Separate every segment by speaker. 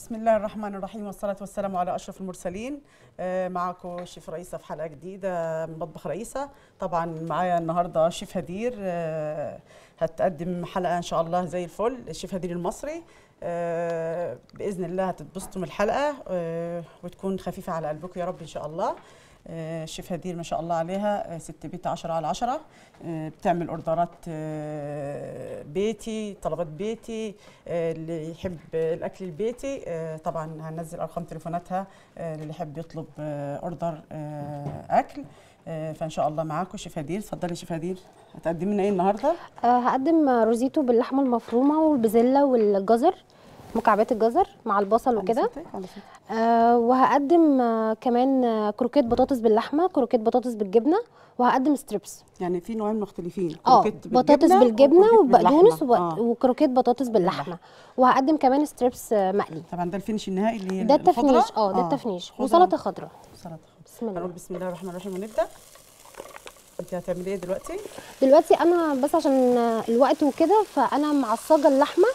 Speaker 1: بسم الله الرحمن الرحيم والصلاة والسلام على أشرف المرسلين آه، معكم شيف رئيسة في حلقة جديدة من مطبخ رئيسة طبعا معايا النهاردة شيف هدير آه، هتقدم حلقة إن شاء الله زي الفل الشيف هدير المصري آه، بإذن الله هتتبسطوا من الحلقة آه، وتكون خفيفة على قلبكم يا رب إن شاء الله آه، الشيف هدير ما شاء الله عليها آه، ست بيت عشرة على عشرة آه، بتعمل اوردرات آه، بيتي طلبات بيتي آه، اللي يحب الاكل البيتي آه، طبعا هننزل ارقام تليفوناتها آه، للي يحب يطلب آه، اوردر آه، اكل آه، فان شاء الله معاكم شيف هدير اتفضلي شيف هدير هتقدمي لنا ايه النهارده
Speaker 2: آه، هقدم روزيتو باللحمه المفرومه والبزله والجزر مكعبات الجزر مع البصل وكده
Speaker 1: على صوتك، على صوتك.
Speaker 2: آه وهقدم آه كمان آه، كروكيت بطاطس باللحمه كروكيت بطاطس بالجبنه وهقدم ستريبس
Speaker 1: يعني في نوعين مختلفين
Speaker 2: اه
Speaker 1: كروكيت
Speaker 2: بطاطس بالجبنه
Speaker 1: وكروكيت
Speaker 2: وبقدونس
Speaker 1: باللحمة.
Speaker 2: وب-
Speaker 1: آه.
Speaker 2: وكروكيت بطاطس باللحمه وهقدم كمان ستريبس آه، مقلي
Speaker 1: طبعا ده الفينش النهائي اللي هي
Speaker 2: ده
Speaker 1: الخضرة.
Speaker 2: التفنيش اه ده التفنيش
Speaker 1: خضرة.
Speaker 2: وسلطه خضراء
Speaker 1: سلطه
Speaker 2: بسم
Speaker 1: هنقول
Speaker 2: الله
Speaker 1: بسم الله الرحمن الرحيم ونبدا انت هتعملي ايه دلوقتي
Speaker 2: دلوقتي انا بس عشان آه، الوقت وكده فانا معصجه اللحمه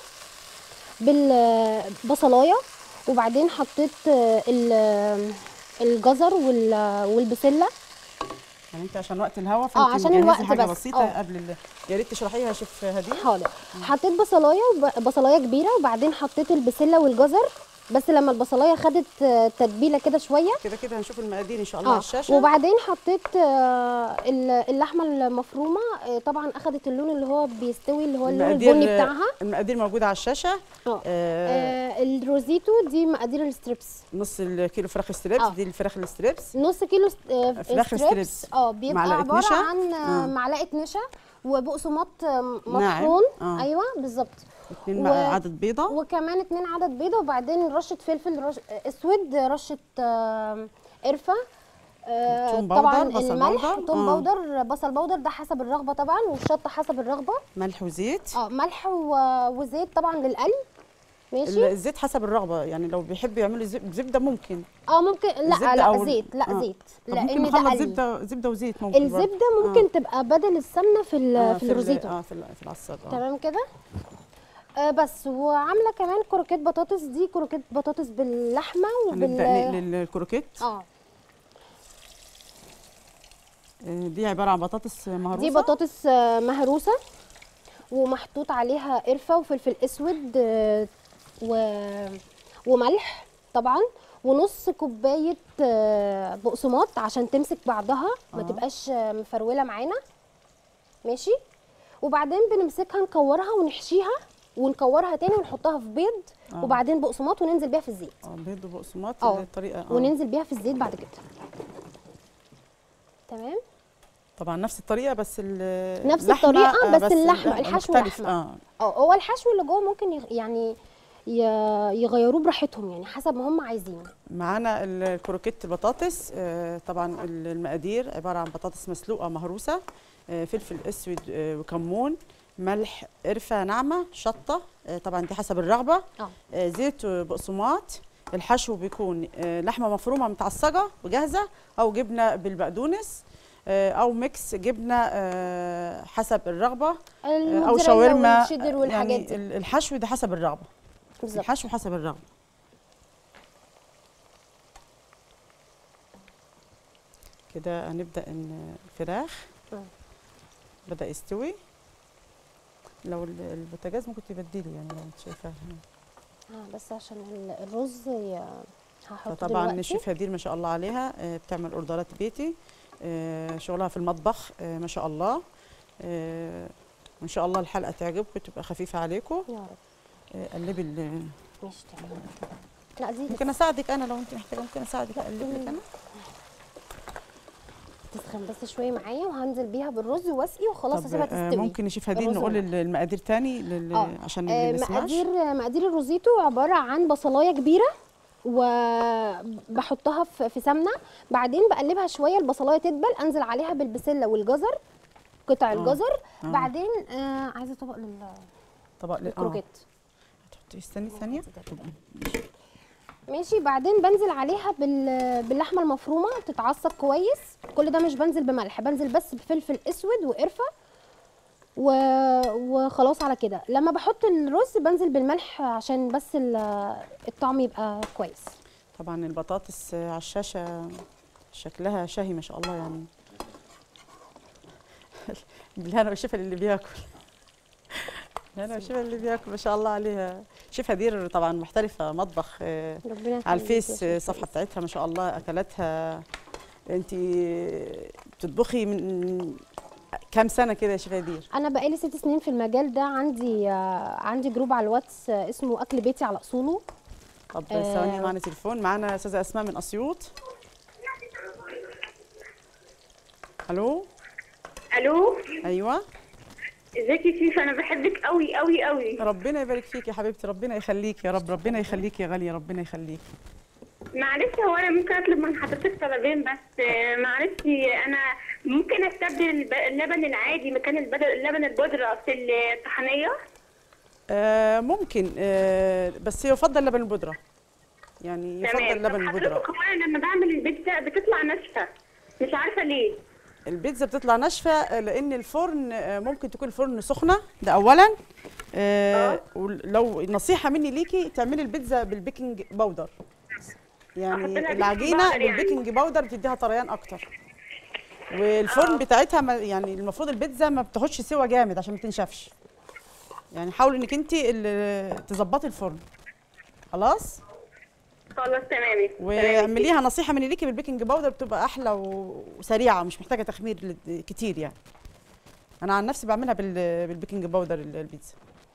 Speaker 2: بالبصلايه وبعدين حطيت آه، ال- آه، الجزر وال- والبسله
Speaker 1: يعني انت عشان وقت الهوا فانت
Speaker 2: عشان
Speaker 1: مجهزة
Speaker 2: الوقت
Speaker 1: حاجه
Speaker 2: بس.
Speaker 1: بسيطه
Speaker 2: اه.
Speaker 1: قبل ال... يا ريت تشرحيها يا شيف هدير
Speaker 2: حاضر حطيت بصلايه وب- بصلايه كبيره وبعدين حطيت البسله والجزر بس لما البصلايه خدت آه، تتبيله كده شويه
Speaker 1: كده كده هنشوف المقادير ان شاء الله على
Speaker 2: اه
Speaker 1: الشاشه
Speaker 2: وبعدين حطيت آه، ال- اللحمه المفرومه آه، طبعا اخدت اللون اللي هو بيستوي اللي هو اللون
Speaker 1: المقادير
Speaker 2: البني بتاعها
Speaker 1: المقادير موجوده على الشاشه
Speaker 2: اه
Speaker 1: آه
Speaker 2: آه، الروزيتو دي مقادير الستريبس
Speaker 1: نص الكيلو فراخ ستريبس
Speaker 2: اه.
Speaker 1: دي الفراخ الستريبس
Speaker 2: نص كيلو ست- آه،
Speaker 1: فراخ
Speaker 2: ستريبس
Speaker 1: ستريبس.
Speaker 2: اه بيبقى
Speaker 1: معلقة
Speaker 2: عباره
Speaker 1: نشا.
Speaker 2: عن آه،
Speaker 1: اه.
Speaker 2: معلقه نشا وبقسماط آه،
Speaker 1: ناعم.
Speaker 2: مطحون
Speaker 1: اه.
Speaker 2: ايوه بالظبط
Speaker 1: اتنين
Speaker 2: و-
Speaker 1: مع عدد بيضه
Speaker 2: وكمان اتنين عدد بيضه وبعدين رشه فلفل رش... اسود رشه آه، قرفه آه،
Speaker 1: توم بودر،
Speaker 2: طبعا
Speaker 1: بصل
Speaker 2: الملح
Speaker 1: بودر.
Speaker 2: توم
Speaker 1: اه.
Speaker 2: بودر بصل بودر ده حسب الرغبه طبعا والشطه حسب الرغبه
Speaker 1: ملح وزيت
Speaker 2: اه ملح و... وزيت طبعا للقلي ماشي
Speaker 1: الزيت حسب الرغبه يعني لو بيحبوا يعملوا زب- زبده ممكن
Speaker 2: اه ممكن لا
Speaker 1: الزبدة
Speaker 2: لا
Speaker 1: أو ال-
Speaker 2: زيت لا
Speaker 1: اه.
Speaker 2: زيت
Speaker 1: طب ممكن
Speaker 2: لان ده
Speaker 1: نخلط
Speaker 2: قلي
Speaker 1: زبده زبده وزيت ممكن برضه.
Speaker 2: الزبده ممكن تبقى بدل السمنه في ال...
Speaker 1: آه،
Speaker 2: في
Speaker 1: ال-
Speaker 2: الروزيتو
Speaker 1: اه في ال- في العصاج اه
Speaker 2: تمام كده آه بس وعامله كمان كروكيت بطاطس دي كروكيت بطاطس باللحمه وبال
Speaker 1: هنبدا نقلي الكروكيت
Speaker 2: اه
Speaker 1: آه، دي عباره عن بطاطس مهروسه
Speaker 2: دي بطاطس آه، مهروسه ومحطوط عليها قرفه وفلفل اسود آه، و... وملح طبعا ونص كوبايه آه، بقسماط عشان تمسك بعضها ما
Speaker 1: آه.
Speaker 2: تبقاش آه، مفروله معانا ماشي وبعدين بنمسكها نكورها ونحشيها ونكورها تاني ونحطها في بيض
Speaker 1: آه.
Speaker 2: وبعدين بقسماط وننزل بيها في الزيت
Speaker 1: اه بيض وبقسماط
Speaker 2: اه.
Speaker 1: الطريقه اه
Speaker 2: وننزل بيها في الزيت بعد كده تمام
Speaker 1: طبعا نفس الطريقه بس ال-
Speaker 2: نفس
Speaker 1: اللحمة،
Speaker 2: الطريقة،
Speaker 1: آه،
Speaker 2: بس اللحمة،
Speaker 1: اللحمة
Speaker 2: الحشو
Speaker 1: مختلف،
Speaker 2: لحمة.
Speaker 1: اه
Speaker 2: اه هو الحشو اللي جوه ممكن يغ- يعني ي- يغيروه براحتهم يعني حسب ما هم عايزين
Speaker 1: معانا ال- الكروكيت البطاطس آه، طبعا ال- المقادير عباره عن بطاطس مسلوقه مهروسه آه، فلفل اسود آه، وكمون ملح قرفه ناعمه شطه آه، طبعا دي حسب الرغبه
Speaker 2: اه
Speaker 1: آه، زيت وبقسماط الحشو بيكون آه، لحمه مفرومه متعصجه وجاهزه او جبنه بالبقدونس آه، او ميكس جبنه آه، حسب الرغبه آه، او
Speaker 2: الموتزاريلا
Speaker 1: شاورما
Speaker 2: والشيدر والحاجات
Speaker 1: يعني
Speaker 2: دي
Speaker 1: ال- الحشو ده حسب الرغبه
Speaker 2: بالظبط
Speaker 1: الحشو حسب الرغبه كده هنبدا ان الفراخ
Speaker 2: مم.
Speaker 1: بدا يستوي لو ال- البوتاجاز ممكن تبدلي يعني لو انت شايفاه
Speaker 2: اه بس عشان ال- الرز ي- هحطه
Speaker 1: فطبعا
Speaker 2: دلوقتي
Speaker 1: الشيف هدير ما شاء الله عليها آه، بتعمل اوردرات بيتي آه، شغلها في المطبخ آه، ما شاء الله آه، وان شاء الله الحلقه تعجبكم تبقى خفيفه عليكم
Speaker 2: يا رب
Speaker 1: آه، قلبي ال-
Speaker 2: ماشي تمام لا دي
Speaker 1: ممكن اساعدك انا لو انت محتاجه ممكن اساعدك اقلب لك انا
Speaker 2: تسخن بس شويه معايا وهنزل بيها بالرز واسقي وخلاص
Speaker 1: طب
Speaker 2: اسيبها
Speaker 1: آه،
Speaker 2: تستوي
Speaker 1: ممكن نشوف هدير
Speaker 2: الرز
Speaker 1: نقول
Speaker 2: واللحم.
Speaker 1: ال- المقادير تاني لل...
Speaker 2: اه.
Speaker 1: عشان
Speaker 2: آه،
Speaker 1: اللي ما يسمعش
Speaker 2: مقادير مقادير الروزيتو عباره عن بصلايه كبيره وبحطها في في سمنه بعدين بقلبها شويه البصلايه تدبل انزل عليها بالبسله والجزر قطع
Speaker 1: اه.
Speaker 2: الجزر
Speaker 1: آه.
Speaker 2: بعدين آه عايزه طبق لل-
Speaker 1: طبق لل- اه
Speaker 2: للكروكيت
Speaker 1: هتحطي استني ثانيه
Speaker 2: ماشي بعدين بنزل عليها بال... باللحمه المفرومه تتعصب كويس كل ده مش بنزل بملح بنزل بس بفلفل اسود وقرفه و- وخلاص على كده لما بحط الرز بنزل بالملح عشان بس ال- الطعم يبقى كويس
Speaker 1: طبعا البطاطس على الشاشه شكلها شهي ما شاء الله يعني بالهنا والشفا اللي بياكل بالهنا والشفا اللي بياكل ما شاء الله عليها شيف هدير طبعا محترفه مطبخ آه،
Speaker 2: ربنا
Speaker 1: على
Speaker 2: يخليك يا
Speaker 1: الفيس
Speaker 2: شيخ.
Speaker 1: الصفحه بتاعتها ما شاء الله اكلاتها انت بتطبخي من كام سنه كده يا شيف هدير
Speaker 2: انا بقالي ست سنين في المجال ده عندي آه، عندي جروب على الواتس آه، اسمه اكل بيتي على اصوله
Speaker 1: طب
Speaker 2: آه.
Speaker 1: ثواني معنا تليفون معنا استاذه اسماء من اسيوط الو
Speaker 3: الو
Speaker 1: ايوه
Speaker 3: ازيك يا شيف انا بحبك قوي قوي قوي
Speaker 1: ربنا يبارك فيك يا حبيبتي ربنا يخليك يا رب ربنا يخليك يا غاليه ربنا يخليك
Speaker 3: معلش هو انا ممكن اطلب من حضرتك طلبين بس آه، معلش انا ممكن استبدل الب- اللبن العادي مكان البدل اللبن البودره في الطحنيه
Speaker 1: آه ممكن آه بس يفضل لبن البودره يعني يفضل
Speaker 3: تمام
Speaker 1: لبن
Speaker 3: طب
Speaker 1: البودره
Speaker 3: حضرتك هو انا لما بعمل البيتزا بتطلع ناشفه مش عارفه ليه
Speaker 1: البيتزا بتطلع ناشفه آه، لان الفرن آه، ممكن تكون الفرن سخنه ده اولا آه ولو نصيحه مني ليكي تعملي البيتزا بالبيكنج باودر
Speaker 3: أحط
Speaker 1: يعني
Speaker 3: لها بيكنج
Speaker 1: العجينه
Speaker 3: باودر يعني.
Speaker 1: بالبيكنج باودر بتديها طريان اكتر والفرن بتاعتها ما يعني المفروض البيتزا ما بتاخدش سوا جامد عشان ما تنشفش يعني حاولي انك انت اللي تظبطي الفرن خلاص
Speaker 3: خلاص تمام
Speaker 1: واعمليها نصيحه مني ليكي بالبيكنج باودر بتبقى احلى و- وسريعه مش محتاجه تخمير ل- كتير يعني انا عن نفسي بعملها بال- بالبيكنج باودر ال- البيتزا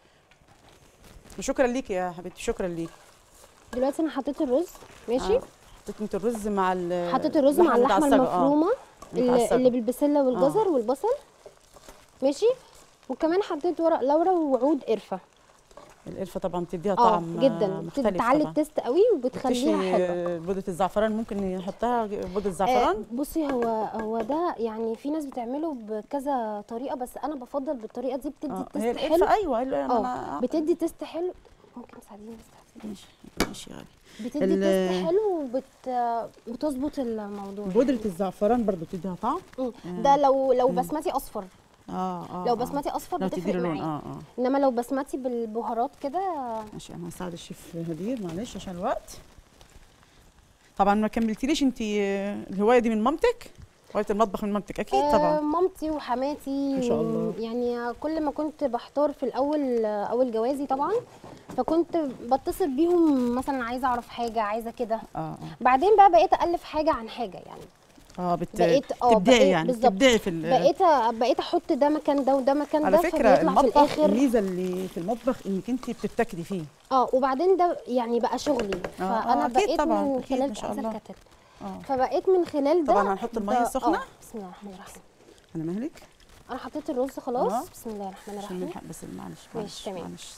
Speaker 1: وشكرا ليكي يا حبيبتي شكرا ليكي
Speaker 2: دلوقتي انا حطيت الرز ماشي
Speaker 1: آه. حطيت انت الرز مع ال
Speaker 2: حطيت الرز مع اللحمه
Speaker 1: المتعصجة، آه.
Speaker 2: المفرومه اللي,
Speaker 1: متعصجة.
Speaker 2: اللي بالبسله والجزر والبصل ماشي وكمان حطيت ورق لورا وعود قرفه
Speaker 1: القرفه طبعا بتديها
Speaker 2: اه
Speaker 1: طعم
Speaker 2: جدا
Speaker 1: مختلف
Speaker 2: بتعلي
Speaker 1: طبعا
Speaker 2: التست قوي وبتخليها
Speaker 1: تكتشفي
Speaker 2: حلوه
Speaker 1: بودره الزعفران ممكن نحطها بودره
Speaker 2: آه
Speaker 1: الزعفران
Speaker 2: بصي هو هو ده يعني في ناس بتعمله بكذا طريقه بس انا بفضل بالطريقه دي بتدي
Speaker 1: آه. هي
Speaker 2: تست حلو
Speaker 1: القرفه ايوه ايوه
Speaker 2: اه
Speaker 1: انا
Speaker 2: بتدي تست حلو ممكن تساعديني بس تحسبي.
Speaker 1: ماشي ماشي يا غالي
Speaker 2: بتدي
Speaker 1: ال-
Speaker 2: تست حلو وبت بتظبط الموضوع
Speaker 1: بودره الزعفران برضو بتديها طعم
Speaker 2: مم. ده لو لو بسمتي اصفر
Speaker 1: اه اه
Speaker 2: لو
Speaker 1: آه.
Speaker 2: بسمتي اصفر
Speaker 1: لو
Speaker 2: بتفرق
Speaker 1: تدي لون
Speaker 2: معايا
Speaker 1: اه اه
Speaker 2: انما لو بسمتي بالبهارات كده
Speaker 1: ماشي انا هساعد الشيف هدير معلش عشان الوقت طبعا ما كملتليش انت الهوايه دي من مامتك هوايه المطبخ من مامتك اكيد
Speaker 2: آه،
Speaker 1: طبعا
Speaker 2: مامتي وحماتي
Speaker 1: ما شاء الله.
Speaker 2: يعني كل ما كنت بحتار في الاول آه، اول جوازي طبعا فكنت بتصل بيهم مثلا عايزه اعرف حاجه عايزه كده
Speaker 1: اه اه
Speaker 2: بعدين بقى بقيت الف حاجه عن حاجه يعني
Speaker 1: اه بت...
Speaker 2: بقيت اه
Speaker 1: تبدعي
Speaker 2: بقيت
Speaker 1: يعني
Speaker 2: بالظبط.
Speaker 1: تبدعي في ال...
Speaker 2: بقيت بقيت احط ده مكان ده وده مكان
Speaker 1: على
Speaker 2: ده
Speaker 1: فكره
Speaker 2: فبيطلع في
Speaker 1: المطبخ
Speaker 2: الاخر
Speaker 1: الميزه اللي في المطبخ انك انت بتبتكري فيه
Speaker 2: اه وبعدين ده يعني بقى شغلي
Speaker 1: آه، آه،
Speaker 2: فانا
Speaker 1: أكيد
Speaker 2: بقيت
Speaker 1: طبعاً،
Speaker 2: من
Speaker 1: أكيد،
Speaker 2: خلال
Speaker 1: ما شاء
Speaker 2: عايزة
Speaker 1: الله.
Speaker 2: الكتل.
Speaker 1: اه
Speaker 2: فبقيت من خلال ده
Speaker 1: طبعاً هنحط المية
Speaker 2: ب-
Speaker 1: السخنة.
Speaker 2: آه، بسم الله الرحمن الرحيم
Speaker 1: انا مهلك
Speaker 2: انا حطيت الرز خلاص
Speaker 1: آه.
Speaker 2: بسم الله الرحمن
Speaker 1: عشان
Speaker 2: الرحيم
Speaker 1: نلحق بس معلش
Speaker 2: ماشي،
Speaker 1: معلش
Speaker 2: تمام.
Speaker 1: معلش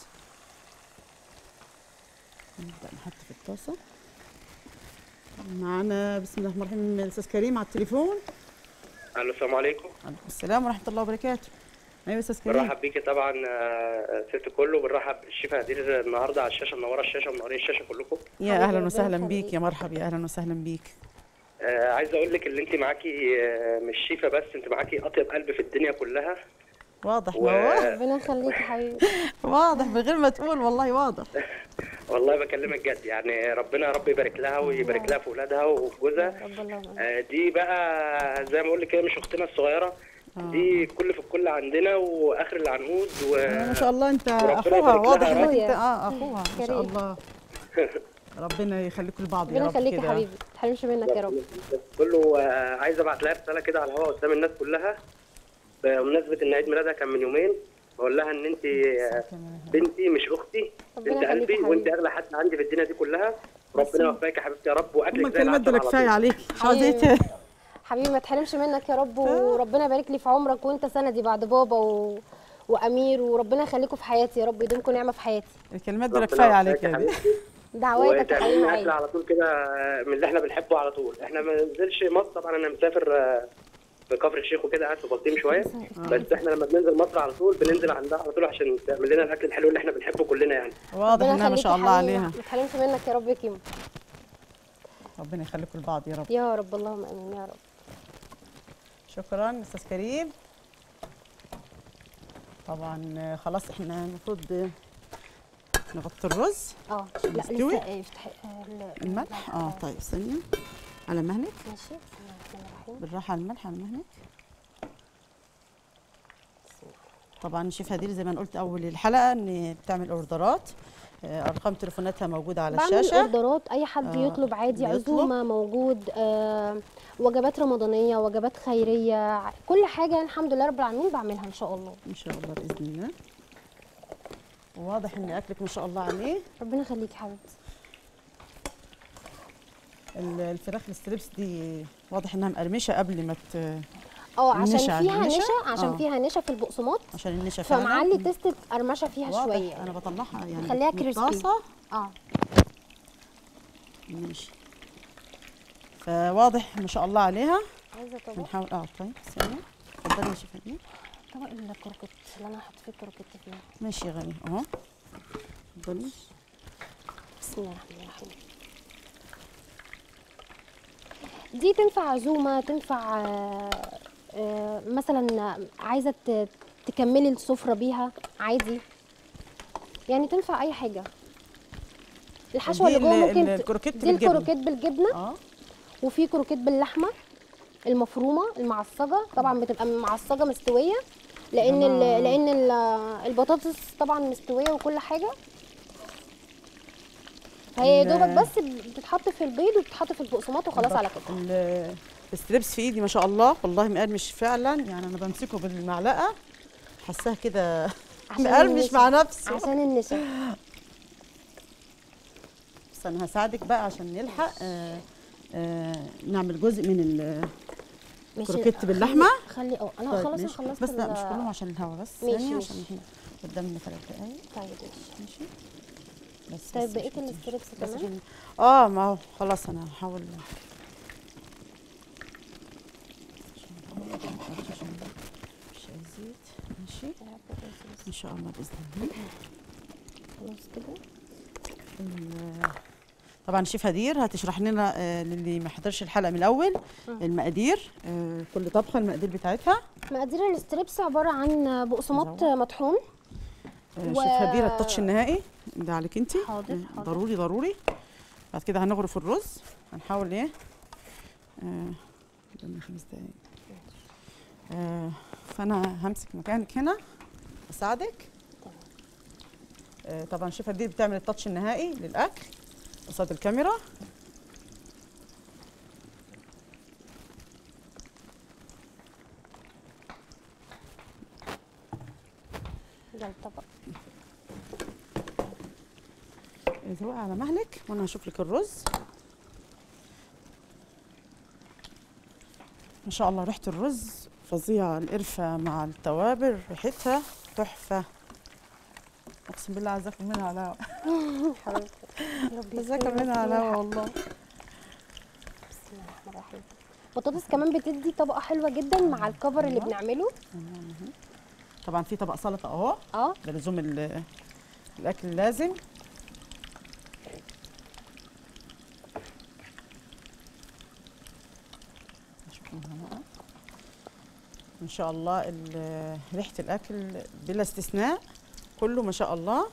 Speaker 1: نبدا نحط في الطاسه معانا بسم الله الرحمن الرحيم الاستاذ كريم على التليفون
Speaker 4: الو السلام عليكم
Speaker 1: عليكم السلام ورحمه الله وبركاته ايوه استاذ كريم
Speaker 4: بنرحب بيكي طبعا آه، ست كله بنرحب بالشيف هدير النهارده على الشاشه منوره الشاشه منورين الشاشه كلكم
Speaker 1: يا
Speaker 2: حبيبي،
Speaker 1: اهلا
Speaker 2: ربنا
Speaker 1: وسهلا
Speaker 2: يخليك.
Speaker 1: بيك يا مرحبا يا اهلا وسهلا بيك
Speaker 4: آه عايز اقول لك ان انت معاكي آه، مش شيفه بس انت معاكي اطيب قلب في الدنيا كلها
Speaker 1: واضح
Speaker 4: و-
Speaker 1: ما هو
Speaker 2: ربنا يخليك يا حبيبي
Speaker 1: واضح من غير ما تقول والله واضح
Speaker 4: والله بكلمك جد يعني ربنا يا رب يبارك لها ويبارك لها في اولادها وفي جوزها
Speaker 2: رب اللهم
Speaker 4: آه، دي بقى زي ما اقول لك كده مش اختنا الصغيره دي كل في الكل عندنا واخر العنقود و
Speaker 1: ما شاء الله انت
Speaker 4: وربنا
Speaker 1: اخوها
Speaker 4: يبارك لها
Speaker 1: واضح
Speaker 4: يا
Speaker 1: انك
Speaker 2: رب.
Speaker 1: انت اه اخوها ما شاء
Speaker 2: كريم.
Speaker 1: الله ربنا يخليكم لبعض يا
Speaker 2: ربنا
Speaker 1: رب
Speaker 2: يخليك يا
Speaker 1: كده
Speaker 2: حبيبي ما تحرمش منك يا رب
Speaker 4: كله آه، عايز ابعت لها رساله كده على الهواء قدام الناس كلها بمناسبه ان عيد ميلادها كان من يومين بقول لها ان انت آه، بنتي مش اختي
Speaker 2: ربنا
Speaker 4: بنت
Speaker 2: يخليك يا
Speaker 4: قلبي وانت
Speaker 2: حبيبي.
Speaker 4: اغلى حد عندي في الدنيا دي كلها ربنا يوفقك يا حبيبتي يا رب واكلك
Speaker 1: هم
Speaker 4: زي
Speaker 1: الكلمات
Speaker 4: العسل
Speaker 1: دول
Speaker 4: على
Speaker 1: كفايه
Speaker 4: طول.
Speaker 1: عليك مش عاوزه
Speaker 2: حبيبي.
Speaker 1: تاني.
Speaker 2: حبيبي ما تحرمش منك يا رب وربنا يبارك لي في عمرك وانت سندي بعد بابا و... وامير وربنا يخليكم في حياتي يا رب يديمكم نعمه في حياتي
Speaker 1: الكلمات دول
Speaker 4: ربنا
Speaker 1: كفايه
Speaker 4: يوفقك
Speaker 1: عليك
Speaker 4: يا
Speaker 1: يا دي
Speaker 4: حبيبتي
Speaker 2: دعواتك يا حبيبي
Speaker 4: وتعملي اكل
Speaker 2: معايا
Speaker 4: على طول كده آه، من اللي احنا بنحبه على طول احنا ما ننزلش مصر طبعا انا مسافر آه، في كفر الشيخ وكده قاعد في بلطيم شويه بس احنا لما بننزل مصر على طول بننزل عندها على طول عشان تعمل لنا الاكل الحلو اللي احنا بنحبه كلنا يعني
Speaker 1: واضح
Speaker 2: ربنا
Speaker 1: انها ما
Speaker 2: يخليك
Speaker 1: شاء
Speaker 2: يا
Speaker 1: الله
Speaker 2: حبيبي.
Speaker 1: عليها
Speaker 2: ما تحرمش منك يا رب يا كيمو
Speaker 1: ربنا يخليكم لبعض يا رب
Speaker 2: يا رب اللهم امين يا رب
Speaker 1: شكرا استاذ كريم طبعا آه، خلاص احنا المفروض آه، نغطي الرز
Speaker 2: اه لا
Speaker 1: مستوي؟
Speaker 2: لسه آه، افتحي آه، ال-
Speaker 1: الملح اه طيب ثانيه على مهلك
Speaker 2: ماشي بسم الله الرحمن الرحيم
Speaker 1: بالراحه على الملح على مهلك طبعا شيف هدير زي ما أنا قلت اول الحلقه ان بتعمل اوردرات آه، ارقام تليفوناتها موجوده على
Speaker 2: بعمل
Speaker 1: الشاشه
Speaker 2: اوردرات اي حد
Speaker 1: آه،
Speaker 2: يطلب عادي
Speaker 1: يطلب.
Speaker 2: عزومه موجود آه وجبات رمضانيه وجبات خيريه كل حاجه الحمد لله رب العالمين بعملها ان شاء الله
Speaker 1: ان شاء الله باذن الله واضح ان اكلك ما شاء الله عليه
Speaker 2: ربنا يخليك يا حبيبتي
Speaker 1: ال- الفراخ الستريبس دي واضح انها مقرمشه قبل ما ت...
Speaker 2: اه عشان
Speaker 1: النشا،
Speaker 2: فيها
Speaker 1: النشا؟
Speaker 2: نشا عشان
Speaker 1: آه.
Speaker 2: فيها نشا في البقسماط
Speaker 1: عشان النشا فعلا
Speaker 2: فمعلي تيست القرمشه فيها
Speaker 1: واضح.
Speaker 2: شويه
Speaker 1: انا بطلعها يعني
Speaker 2: خليها
Speaker 1: من
Speaker 2: كريسبي.
Speaker 1: الطاسه
Speaker 2: اه
Speaker 1: ماشي فواضح ما شاء الله عليها
Speaker 2: عايزه طبق
Speaker 1: بنحاول اه طيب ثانيه اتفضلي يا شيف هدير
Speaker 2: طبق الكروكيت اللي انا هحط فيه الكروكيت فيه
Speaker 1: ماشي يا غالي اهو اتفضلي
Speaker 2: بسم الله الرحمن الرحيم دي تنفع عزومه تنفع آه، آه، مثلا عايزه ت- تكملي السفره بيها عادي يعني تنفع اي حاجه الحشوه
Speaker 1: دي
Speaker 2: اللي جوه
Speaker 1: ال-
Speaker 2: ممكن
Speaker 1: ال-
Speaker 2: ت-
Speaker 1: الكروكيت
Speaker 2: دي
Speaker 1: بالجبنة.
Speaker 2: الكروكيت بالجبنه
Speaker 1: اه
Speaker 2: وفي كروكيت باللحمه المفرومه المعصجه طبعا بتبقى معصجه مستويه لان ال-
Speaker 1: آه.
Speaker 2: لان ال- البطاطس طبعا مستويه وكل حاجه هي يا
Speaker 1: ال-
Speaker 2: دوبك بس بتتحط في البيض وبتتحط في البقسماط وخلاص على كده
Speaker 1: ال- الستريبس في ايدي ما شاء الله والله مقرمش فعلا يعني انا بمسكه بالمعلقه حاساها كده
Speaker 2: عشان
Speaker 1: مقرمش
Speaker 2: النشا.
Speaker 1: مع نفسه
Speaker 2: عشان النشا
Speaker 1: بس انا هساعدك بقى عشان نلحق آه آه نعمل جزء من ال
Speaker 2: ماشي.
Speaker 1: كروكيت
Speaker 2: خلي-
Speaker 1: باللحمة؟
Speaker 2: خلي اه انا
Speaker 1: طيب
Speaker 2: خلاص انا
Speaker 1: ماشي.
Speaker 2: خلصت
Speaker 1: بس لا
Speaker 2: ال-
Speaker 1: مش كلهم عشان الهوا بس
Speaker 2: ماشي،
Speaker 1: ثانيه
Speaker 2: ماشي.
Speaker 1: عشان احنا قدامنا ثلاث دقايق
Speaker 2: طيب ماشي
Speaker 1: ماشي بس
Speaker 2: طيب
Speaker 1: بس
Speaker 2: بقيه
Speaker 1: مش كتير.
Speaker 2: الستريبس
Speaker 1: بس
Speaker 2: كمان
Speaker 1: عشان اه ما هو خلاص انا هحاول عشان مش عايز زيت ماشي ان شاء الله باذن الله
Speaker 2: خلاص كده
Speaker 1: ال- طبعا شيف هدير هتشرح لنا آه، للي ما حضرش الحلقه من الاول المقادير آه، كل طبخه المقادير بتاعتها
Speaker 2: مقادير الستريبس عباره عن بقسماط
Speaker 1: زود.
Speaker 2: مطحون
Speaker 1: آه،
Speaker 2: و-
Speaker 1: شيف هدير التاتش النهائي ده عليك انت
Speaker 2: حاضر، حاضر.
Speaker 1: ضروري ضروري بعد كده هنغرف الرز هنحاول ايه آه، قدامنا خمس دقايق آه، فانا همسك مكانك هنا اساعدك آه، طبعا شيف هدير بتعمل التاتش النهائي للاكل قصاد الكاميرا
Speaker 2: ده الطبق
Speaker 1: زوقي على مهلك وانا هشوف لك الرز ما شاء الله ريحه الرز فظيعه القرفه مع التوابل ريحتها تحفه اقسم بالله عايزه اكل منها على هوا
Speaker 2: حبيبتي ربي
Speaker 1: عايزه اكل
Speaker 2: يسلمك
Speaker 1: منها على هوا
Speaker 2: ويرحمك.
Speaker 1: والله
Speaker 2: بسم الله الرحمن الرحيم بطاطس كمان بتدي طبقه حلوه جدا مع الكفر اللي
Speaker 1: أيوة.
Speaker 2: بنعمله
Speaker 1: طبعا في طبق سلطه اهو
Speaker 2: اه
Speaker 1: ده لزوم ال- الاكل اللازم نشوف منها بقى. ان شاء الله ال- ريحه الاكل بلا استثناء كله ما شاء الله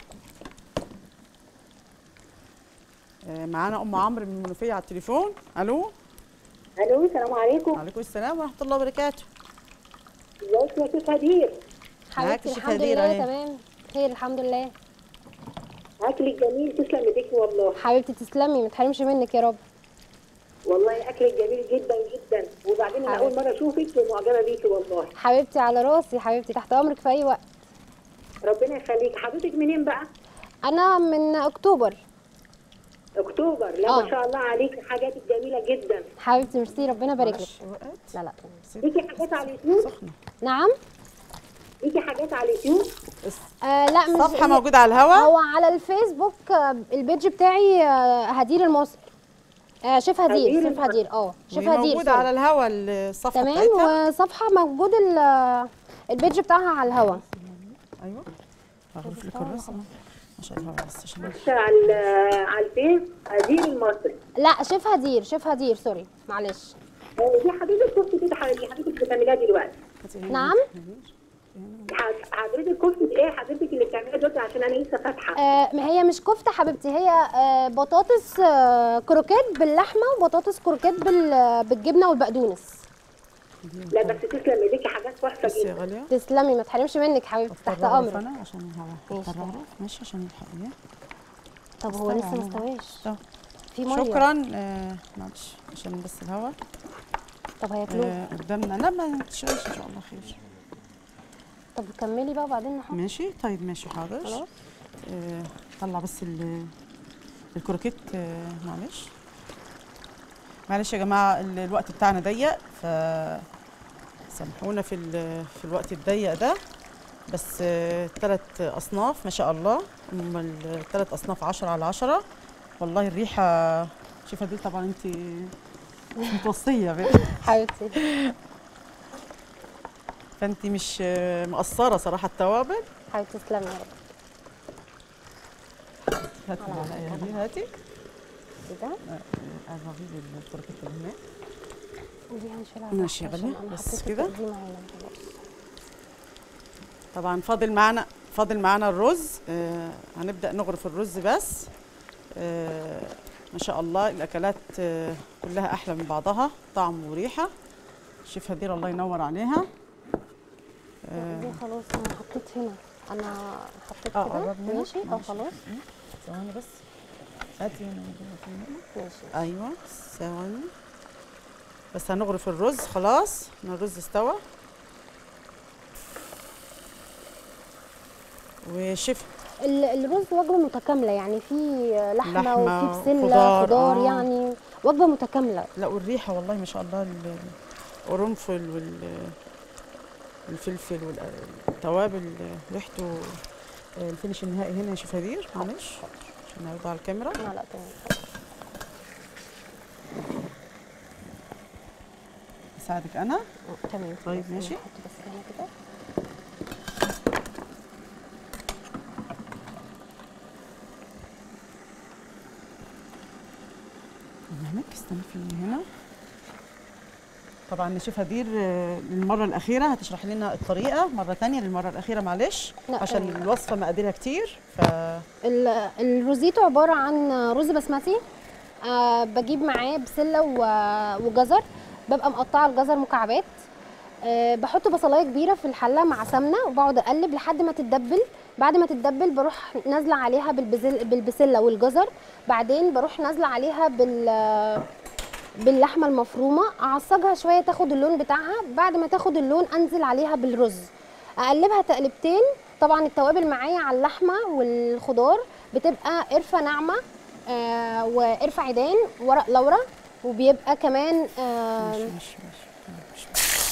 Speaker 1: آه، معانا ام عمرو من المنوفيه على التليفون الو
Speaker 3: الو السلام عليكم
Speaker 1: وعليكم السلام ورحمه الله وبركاته
Speaker 3: ازيك يا ست هدير
Speaker 1: معاك
Speaker 2: حبيبتي
Speaker 1: شيف
Speaker 2: الحمد
Speaker 1: هدير
Speaker 2: لله
Speaker 1: أهي.
Speaker 2: تمام خير الحمد لله
Speaker 3: اكلك جميل تسلم ايديك والله
Speaker 2: حبيبتي تسلمي ما تحرمش منك يا رب
Speaker 3: والله اكلك جميل جدا جدا وبعدين انا اول مره اشوفك ومعجبه بيكي والله
Speaker 2: حبيبتي على راسي حبيبتي تحت امرك في اي وقت
Speaker 3: ربنا يخليك حضرتك منين بقى
Speaker 2: انا من اكتوبر
Speaker 3: اكتوبر لا
Speaker 2: آه.
Speaker 3: ما شاء الله عليك حاجاتك جميله جدا
Speaker 2: حبيبتي ميرسي ربنا يبارك لك
Speaker 1: وقت
Speaker 2: لا لا
Speaker 3: ليكي حاجات على اليوتيوب
Speaker 1: سخنه
Speaker 2: نعم
Speaker 3: ليكي حاجات على اليوتيوب
Speaker 2: آه لا مش
Speaker 1: صفحه موجوده على الهواء
Speaker 2: هو على الفيسبوك آه، البيج بتاعي آه، هدير المصري آه شيف هدير
Speaker 3: هدير
Speaker 2: شيف هدير اه شيف
Speaker 1: وهي
Speaker 2: هدير
Speaker 1: موجوده
Speaker 2: سوري.
Speaker 1: على الهواء الصفحه
Speaker 2: تمام
Speaker 1: بتاعتها
Speaker 2: وصفحه موجود ال- البيج بتاعها على الهوا
Speaker 1: ايوه هغرف لك الرز عشان الهواء بس عشان
Speaker 3: على على الفيس هدير المصري
Speaker 2: لا شيف هدير شيف هدير سوري معلش
Speaker 3: آه، دي حضرتك شفت كده حضرتك حضرتك بتعمليها دلوقتي
Speaker 2: نعم
Speaker 3: دي حاجة-
Speaker 5: حضرتك كفتة ايه حضرتك اللي بتعمليها دلوقتي عشان انا لسه فاتحة
Speaker 2: آه ما هي مش كفته حبيبتي هي آه بطاطس آه كروكيت باللحمه وبطاطس كروكيت بال- بالجبنه والبقدونس
Speaker 5: لا بس تسلم ايديكي حاجات تحفة
Speaker 1: بس يا
Speaker 5: جدا
Speaker 1: غاليه
Speaker 2: تسلمي ما تحرمش منك حبيبتي تحت
Speaker 1: أضطر أعرف
Speaker 2: امرك
Speaker 1: انا عشان الهواء
Speaker 2: ماشي.
Speaker 1: أضطر أعرف. ماشي عشان يلحق ايه
Speaker 2: طب هو
Speaker 1: استوى
Speaker 2: لسه ما
Speaker 1: عموما.
Speaker 2: استواش
Speaker 1: استوى.
Speaker 2: في ميه
Speaker 1: شكرا آه معلش عشان بس الهواء
Speaker 2: طب هياكلوه
Speaker 1: آه قدامنا لا ما تشغلش ان شاء الله خير
Speaker 2: طب كملي بقى وبعدين نحط
Speaker 1: ماشي طيب ماشي حاضر
Speaker 2: خلاص.
Speaker 1: آه طلع بس ال- الكروكيت آه معلش معلش يا جماعه ال- الوقت بتاعنا ضيق ف سامحونا في ال- في الوقت الضيق ده بس ثلاث اصناف ما شاء الله هم الثلاث اصناف 10 على 10 والله الريحه شوفها دي طبعا انت مش متوصيه بقى.
Speaker 2: حبيبتي
Speaker 1: فانت مش آه، مقصره صراحه التوابل
Speaker 2: حبيبتي تسلمي يا رب
Speaker 1: هاتي المعلقه دي هاتي
Speaker 2: كده
Speaker 1: الرغيف الكروكيت اللي هناك
Speaker 2: ودي هنشيلها
Speaker 1: ماشي
Speaker 2: تحت
Speaker 1: يا
Speaker 2: عشان
Speaker 1: غالية،
Speaker 2: أنا
Speaker 1: بس
Speaker 2: حطيت
Speaker 1: كده.
Speaker 2: التقديمة هنا خلاص.
Speaker 1: طبعا فاضل معانا فاضل معانا الرز آه هنبدا نغرف الرز بس آه ما شاء الله الاكلات آه كلها احلى من بعضها طعم وريحه شيف هدير الله ينور عليها آه
Speaker 2: دي خلاص انا حطيت هنا انا حطيت
Speaker 1: آه،
Speaker 2: كده
Speaker 1: قرب منها.
Speaker 2: ماشي اه
Speaker 1: ماشي.
Speaker 2: خلاص
Speaker 1: ثواني بس هاتي هنا
Speaker 2: ماشي
Speaker 1: ايوه ثواني بس هنغرف الرز خلاص إن الرز استوى وشيف
Speaker 2: ال- الرز وجبه متكامله يعني في لحمه,
Speaker 1: لحمة،
Speaker 2: وفي بسله
Speaker 1: خضار،
Speaker 2: خضار,
Speaker 1: آه.
Speaker 2: يعني وجبه متكامله
Speaker 1: لا والريحه والله ما شاء الله ال- القرنفل وال الفلفل والتوابل ريحته آه، الفينش النهائي هنا يا شيف هدير معلش عشان نعرضه على الكاميرا
Speaker 2: معلقه تانية
Speaker 1: اساعدك انا
Speaker 2: آه، تمام
Speaker 1: طيب،
Speaker 2: خلاص، أنا
Speaker 1: ماشي.
Speaker 2: هحط بس هنا كده
Speaker 1: هناك استنى في هنا طبعا شيف هدير آه، للمره الاخيره هتشرح لنا الطريقه مره تانية للمره الاخيره معلش
Speaker 2: لا،
Speaker 1: عشان
Speaker 2: آه.
Speaker 1: الوصفه مقاديرها كتير ف
Speaker 2: ال- الروزيتو عباره عن رز بسمتي آه بجيب معاه بسله و- وجزر ببقى مقطعه الجزر مكعبات آه بحط بصلايه كبيره في الحله مع سمنه وبقعد اقلب لحد ما تتدبل بعد ما تتدبل بروح نازله عليها بالبزل بالبسله والجزر بعدين بروح نازله عليها بال باللحمه المفرومه اعصجها شويه تاخد اللون بتاعها بعد ما تاخد اللون انزل عليها بالرز اقلبها تقلبتين طبعا التوابل معايا على اللحمه والخضار بتبقى قرفه ناعمه آه وقرفه عيدان ورق لورا وبيبقى كمان آه
Speaker 1: ماشي ماشي ماشي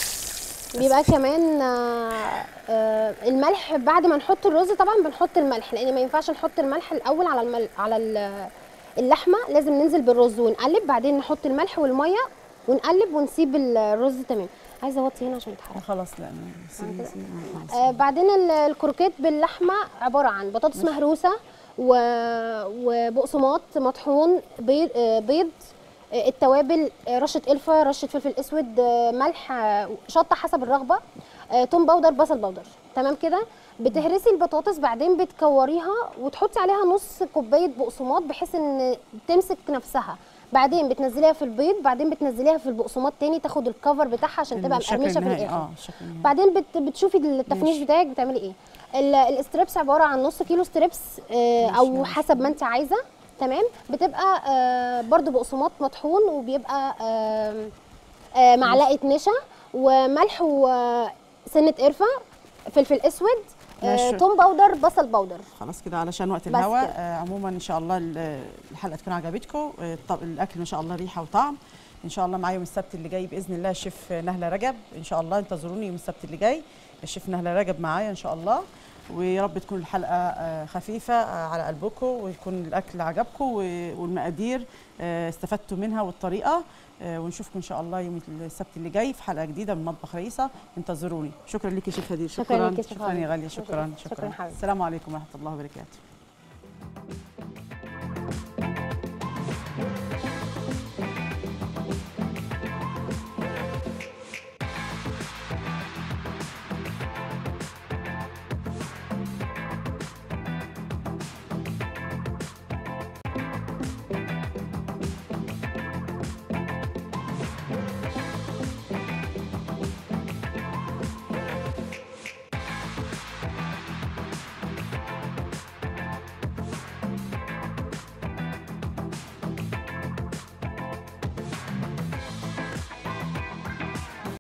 Speaker 2: بيبقى كمان آه آه الملح بعد ما نحط الرز طبعا بنحط الملح لان ما ينفعش نحط الملح الاول على المل على ال- اللحمه لازم ننزل بالرز ونقلب بعدين نحط الملح والميه ونقلب ونسيب الرز تمام عايزه اوطي هنا عشان يتحرق
Speaker 1: خلاص لا سيبي
Speaker 2: كده؟
Speaker 1: سيبي خلاص.
Speaker 2: آه بعدين ال- الكروكيت باللحمه عباره عن بطاطس مهروسه و... وبقسماط مطحون بيض آه بيض آه التوابل آه رشه قرفه رشه فلفل اسود آه ملح آه شطه حسب الرغبه آه توم باودر بصل باودر تمام كده بتهرسي البطاطس بعدين بتكوريها وتحطي عليها نص كوبايه بقسماط بحيث ان تمسك نفسها بعدين بتنزليها في البيض بعدين بتنزليها في البقسماط تاني تاخد الكفر بتاعها عشان تبقى
Speaker 1: الشكل
Speaker 2: مقرمشه في
Speaker 1: النهائي،
Speaker 2: الاخر
Speaker 1: اه الشكل النهائي.
Speaker 2: بعدين بت بتشوفي التفنيش
Speaker 1: ماشي.
Speaker 2: بتاعك بتعملي ايه ال- الاستريبس عباره عن نص كيلو ستريبس آه
Speaker 1: ماشي،
Speaker 2: او
Speaker 1: ماشي.
Speaker 2: حسب ما انت عايزه تمام بتبقى آه برضو بقسماط مطحون وبيبقى آه آه معلقه نشا وملح وسنه قرفه فلفل اسود آه
Speaker 1: ماشي.
Speaker 2: توم باودر بصل باودر
Speaker 1: خلاص كده علشان وقت
Speaker 2: بس
Speaker 1: الهوا
Speaker 2: كده.
Speaker 1: آه عموما ان شاء الله ال- الحلقه تكون عجبتكم آه طب الاكل ما شاء الله ريحه وطعم ان شاء الله معايا يوم السبت اللي جاي باذن الله الشيف نهله رجب ان شاء الله انتظروني يوم السبت اللي جاي الشيف نهله رجب معايا ان شاء الله ويا رب تكون الحلقه آه، خفيفه آه، على قلبكم ويكون الاكل عجبكم و- والمقادير آه، استفدتوا منها والطريقه آه، ونشوفكم ان شاء الله يوم السبت اللي جاي في حلقه جديده من مطبخ رئيسه انتظروني شكرا لك يا شيف هدير
Speaker 2: شكراً ليكي يا شيف
Speaker 1: شكرا يا
Speaker 2: هدير.
Speaker 1: غاليه شكرا
Speaker 2: شكراً
Speaker 1: شكرا
Speaker 2: حبيبتي.
Speaker 1: السلام عليكم ورحمه الله وبركاته